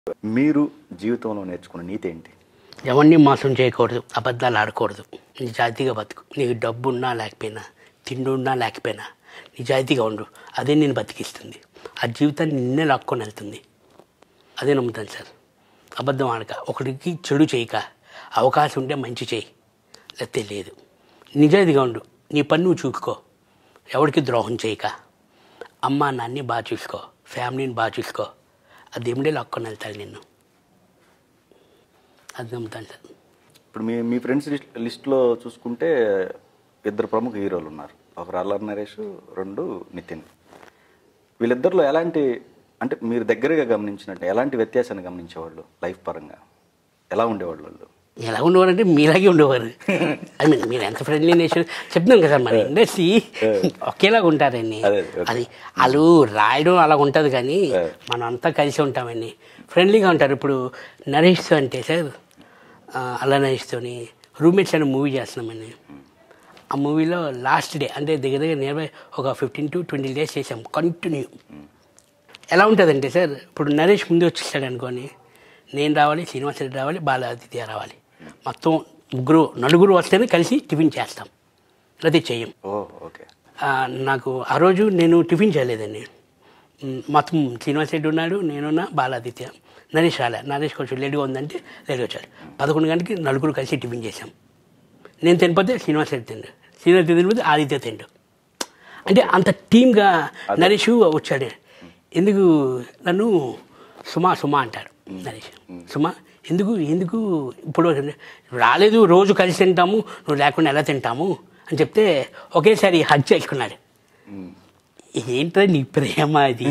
మీరు జీవితంలో నేర్చుకున్న నీతి ఏంటి ఎవరిని మోసం చేయకూడదు అబద్ధాలు ఆడకూడదు నిజాయితీగా బతుకు నీకు డబ్బు ఉన్నా లేకపోయినా తిండి ఉన్నా లేకపోయినా నిజాయితీగా ఉండు అదే నేను బతికిస్తుంది ఆ జీవితాన్ని నిన్నే లాక్కొని వెళ్తుంది అదే నమ్ముతాను సార్ అబద్ధం ఆడక ఒకడికి చెడు చేయక అవకాశం ఉంటే మంచి చేయి లేకపోతే లేదు నిజాయితీగా ఉండు నీ పని నువ్వు చూసుకో ఎవరికి ద్రోహం చేయక అమ్మ నాన్ని బాగా చూసుకో ఫ్యామిలీని బాగా చూసుకో అది ఏమిడే లాక్కొని వెళ్తాడు నిన్ను అది నమ్ముతాను సార్ ఇప్పుడు మీ మీ ఫ్రెండ్స్ లిస్ట్ లిస్ట్లో చూసుకుంటే ఇద్దరు ప్రముఖ హీరోలు ఉన్నారు ఒకరు అల్లరి నరేష్ రెండు నితిన్ వీళ్ళిద్దరిలో ఎలాంటి అంటే మీరు దగ్గరగా గమనించినట్టు ఎలాంటి వ్యత్యాసాన్ని గమనించేవాళ్ళు లైఫ్ పరంగా ఎలా ఉండేవాళ్ళు వాళ్ళు ఎలా ఉండేవారంటే మీలాగే ఉండేవారు ఐ మీన్ మీరు ఎంత ఫ్రెండ్లీ నేషన్ చెప్తున్నాం కదా మరి ఇండస్ట్రీ ఒకేలాగా ఉంటారండి అదే, ఓకే. అది వాళ్ళు రాయడం అలా ఉంటుంది కానీ మనం అంతా కలిసి ఉంటామండి ఫ్రెండ్లీగా ఉంటారు ఇప్పుడు నరేష్తో అంటే సార్ ఆ, అలా నరేష్తోని రూమ్మేట్స్ అనే మూవీ చేస్తున్నామండి ఆ మూవీలో లాస్ట్ డే అంటే దగ్గర దగ్గర నియర్ బై ఒక ఫిఫ్టీన్ టు ట్వంటీ డేస్ చేసాం కంటిన్యూ ఎలా ఉంటుందంటే సార్ ఇప్పుడు నరేష్ ముందు వచ్చేసాడు అనుకోని నేను రావాలి శ్రీనివాస్ రెడ్డి రావాలి బాలాదిత్య రావాలి మొత్తం ముగ్గురు నలుగురు వస్తేనే కలిసి టిఫిన్ చేస్తాం లేకపోతే చెయ్యం ఓ ఓకే ఆ, నాకు ఆ రోజు నేను టిఫిన్ చేయలేదండి మ్, మొత్తం శ్రీనివాస్ రెడ్డి ఉన్నాడు నేనున్నా బాలాదిత్య నరేష్ రాలే నరేష్ కొంచెం లేట్గా ఉందంటే లేట్గా వచ్చాడు పదకొండు గంటకి నలుగురు కలిసి టిఫిన్ చేసాం నేను తినపోతే శ్రీనివాస్ రెడ్డి తిండు శ్రీనివాస్ రెడ్డి తినపోతే ఆదిత్య తిండు అంటే అంత టీమ్గా నరేష్ వచ్చాడు ఎందుకు నన్ను సుమా సుమా అంటాడు నరేష్ సుమా ఎందుకు ఎందుకు ఇప్పుడు రాలేదు రోజు కలిసి తింటాము నువ్వు లేకుండా ఎలా తింటాము అని చెప్తే ఒకేసారి హజ్ చేసుకున్నాడు ఏంటో నీ ప్రేమ అది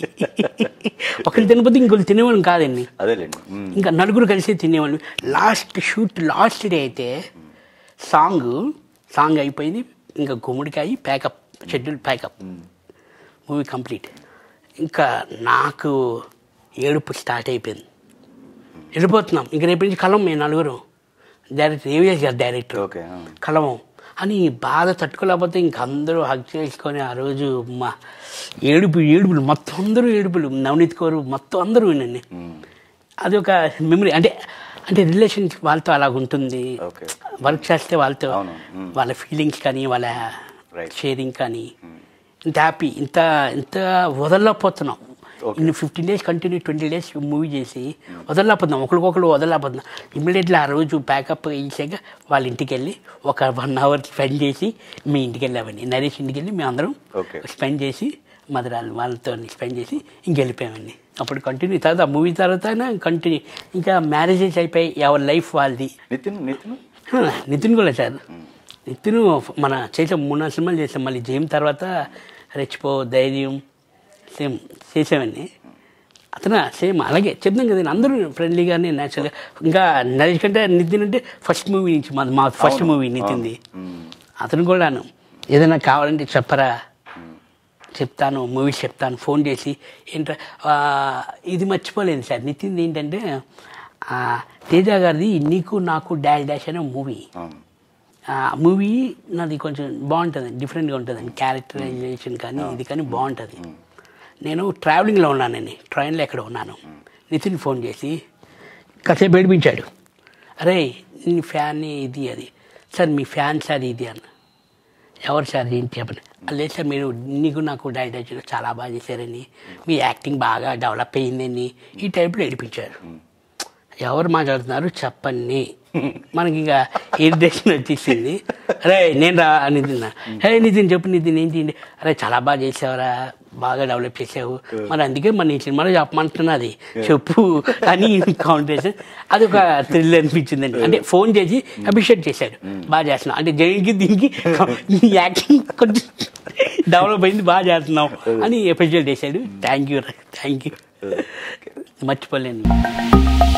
ఒకరు తినకపోతే ఇంకొకరు తినేవాళ్ళం కాదండి అదేలేండి మ్మ్. ఇంకా నలుగురు కలిసి తినేవాళ్ళు లాస్ట్ షూట్ లాస్ట్ డే అయితే సాంగ్ సాంగ్ అయిపోయింది ఇంకా గుమ్మడికాయ pack up schedule pack up movie complete ఇంకా నాకు ఏడుపు స్టార్ట్ అయిపోయింది వెళ్ళిపోతున్నాం ఇంక రేపు నుంచి కలం మేము నలుగురు డైరెక్టర్ ఏవిఎస్ గారు డైరెక్టర్ ఓకే ఆ. కలవం అని బాధ తట్టుకోలేకపోతే ఇంక అందరూ హగ్ చేసుకొని ఆ రోజు మా ఏడుపు ఏడుపులు మొత్తం అందరూ ఏడుపులు నవనీత్ కౌరు మొత్తం అందరూ వినండి మ్మ్. అది ఒక మెమరీ అంటే అంటే రిలేషన్ వాళ్ళతో అలా ఉంటుంది ఓకే వర్క్ చేస్తే వాళ్ళతో అవును. మ్మ్. వాళ్ళ ఫీలింగ్స్ కానీ వాళ్ళ Right. షేరింగ్ కానీ ఇంత హ్యాపీ ఇంత ఇంత వదలలేకపోతున్నాం Okay. ఇన్ని fifteen days continue twenty days movie చేసి వదలలేకపోతున్నాం ఒకరికొకరు వదలలేకపోతున్నాం ఇమ్మీడియట్లీ ఆ రోజు ప్యాకప్ ఇచ్చాక వాళ్ళ ఇంటికి వెళ్ళి ఒక వన్ అవర్ స్పెండ్ చేసి మీ ఇంటికి వెళ్ళామండి నరేష్ ఇంటికి వెళ్ళి మేము అందరం Okay. స్పెండ్ చేసి మధురాలు వాళ్ళతో స్పెండ్ చేసి ఇంక వెళ్ళిపోయామండి అప్పుడు కంటిన్యూ తర్వాత ఆ మూవీ తర్వాత కంటిన్యూ ఇంకా మ్యారేజెస్ అయిపోయి ఎవరి లైఫ్ వాళ్ళది నితిన్ నితిన్ హ, నితిన్ కూడా సార్ నితిన్ మన చేసాం మూడు నాలుగు సినిమాలు చేసాం మళ్ళీ జేమ్ తర్వాత రెచ్చిపో ధైర్యం సేమ్ చేసామండి అతను సేమ్ అలాగే చెప్తాం కదా అందరూ ఫ్రెండ్లీగానే న్యాచురల్గా ఇంకా నరేష్ కంటే నితిన్ అంటే ఫస్ట్ మూవీ నుంచి మా మా ఫస్ట్ మూవీ నితిన్ది మ్మ్. అతను కూడాను ఏదైనా కావాలంటే చెప్పరా చెప్తాను మూవీస్ చెప్తాను ఫోన్ చేసి ఏంట ఆ, ఇది మర్చిపోలేదు సార్ నితిన్ ఏంటంటే ఆ, తేజ గారిది నీకు నాకు డాష్ డాష్ అనే మూవీ అవును. ఆ మూవీ నాది కొంచెం బాగుంటుంది డిఫరెంట్గా ఉంటుంది క్యారెక్టరైజేషన్ కానీ ఇది కానీ బాగుంటుంది నేను ట్రావెలింగ్లో ఉన్నానండి ట్రైన్లో ఎక్కడ ఉన్నాను నితిన్ ఫోన్ చేసి కాసేపు ఏడిపించాడు అరే నీ ఫ్యాన్ని ఇది అది సార్ మీ ఫ్యాన్ సార్ ఇది అన్న ఎవరు సార్ ఏంటి చెప్పండి లేదు సార్ మీరు నీకు నాకు డైరెక్టర్ చాలా బాగా చేశారని మీ యాక్టింగ్ బాగా డెవలప్ అయ్యిందని ఈ టైప్లో ఏడిపించారు ఎవరు మాట్లాడుతున్నారు చెప్పండి మనకి ఇక ఇరిటేషన్ వచ్చేసింది అరే నేను రా నితిన్ హే నితిన్ చెప్పు నితిన్ ఏంటి ఏంటి? అరే చాలా బాగా చేసావురా బాగా డెవలప్ చేసావు మరి అందుకే మన ఈ సినిమాలో చెప్పమంటున్నది చెప్పు అని కాంపిటీషన్ అది ఒక థ్రిల్ అనిపించిందండి అంటే ఫోన్ చేసి అప్రిషియేట్ చేశాడు బాగా చేస్తున్నావు అంటే జైన్కి దీనికి నీ యాక్టింగ్ కొంచెం డెవలప్ అయింది బాగా చేస్తున్నావు అని అప్రిషియేట్ చేశాడు థ్యాంక్ యూ థ్యాంక్ యూ మర్చిపోలేను